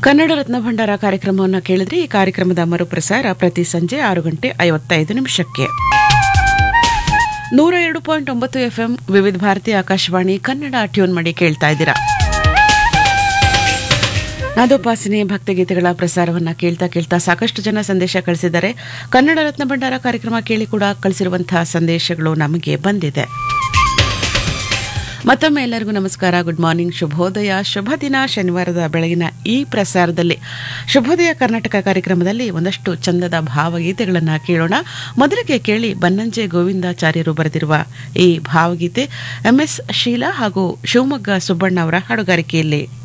ಕನ್ನಡ ರತ್ನ ಭಂಡಾರ ಕಾರ್ಯಕ್ರಮವನ್ನು ಕೇಳಿದ್ರೆ ಈ ಕಾರ್ಯಕ್ರಮದ ಮರುಪ್ರಸಾರ ಪ್ರತಿ ಸಂಜೆ ಆರು ಗಂಟೆ ಐವತ್ತೈದು ನಿಮಿಷಕ್ಕೆ ನೂರ ಎರಡು ಪಾಯಿಂಟ್ ಒಂಬತ್ತು ಎಫ್ಎಂ ವಿವಿಧ ಭಾರತಿ ಆಕಾಶವಾಣಿ ಕನ್ನಡ ಟ್ಯೂನ್ ಮಾಡಿ ಕೇಳ್ತಾ ಇದ್ದೀರಾ ನಾದೋಪಾಸನೆ ಭಕ್ತಿಗೀತೆಗಳ ಪ್ರಸಾರವನ್ನ ಕೇಳ್ತಾ ಕೇಳ್ತಾ ಸಾಕಷ್ಟು ಜನ ಸಂದೇಶ ಕಳಿಸಿದ್ದಾರೆ ಕನ್ನಡ ರತ್ನ ಭಂಡಾರ ಕಾರ್ಯಕ್ರಮ ಕೇಳಿ ಕೂಡ ಕಳಿಸಿರುವಂತಹ ಸಂದೇಶಗಳು ನಮಗೆ ಬಂದಿದೆ ಮತ್ತೊಮ್ಮೆ ಎಲ್ಲರಿಗೂ ನಮಸ್ಕಾರ ಗುಡ್ ಮಾರ್ನಿಂಗ್ ಶುಭೋದಯ ಶುಭ ದಿನ ಶನಿವಾರದ ಬೆಳಗಿನ ಈ ಪ್ರಸಾರದಲ್ಲಿ ಶುಭೋದಯ ಕರ್ನಾಟಕ ಕಾರ್ಯಕ್ರಮದಲ್ಲಿ ಒಂದಷ್ಟು ಚಂದದ ಭಾವಗೀತೆಗಳನ್ನು ಕೇಳೋಣ ಮೊದಲಿಗೆ ಕೇಳಿ ಬನ್ನಂಜೆ ಗೋವಿಂದಾಚಾರ್ಯರು ಬರೆದಿರುವ ಈ ಭಾವಗೀತೆ ಎಂಎಸ್ ಶೀಲಾ ಹಾಗೂ ಶಿವಮೊಗ್ಗ ಸುಬ್ಬಣ್ಣ ಅವರ ಹಾಡುಗಾರಿಕೆಯಲ್ಲಿ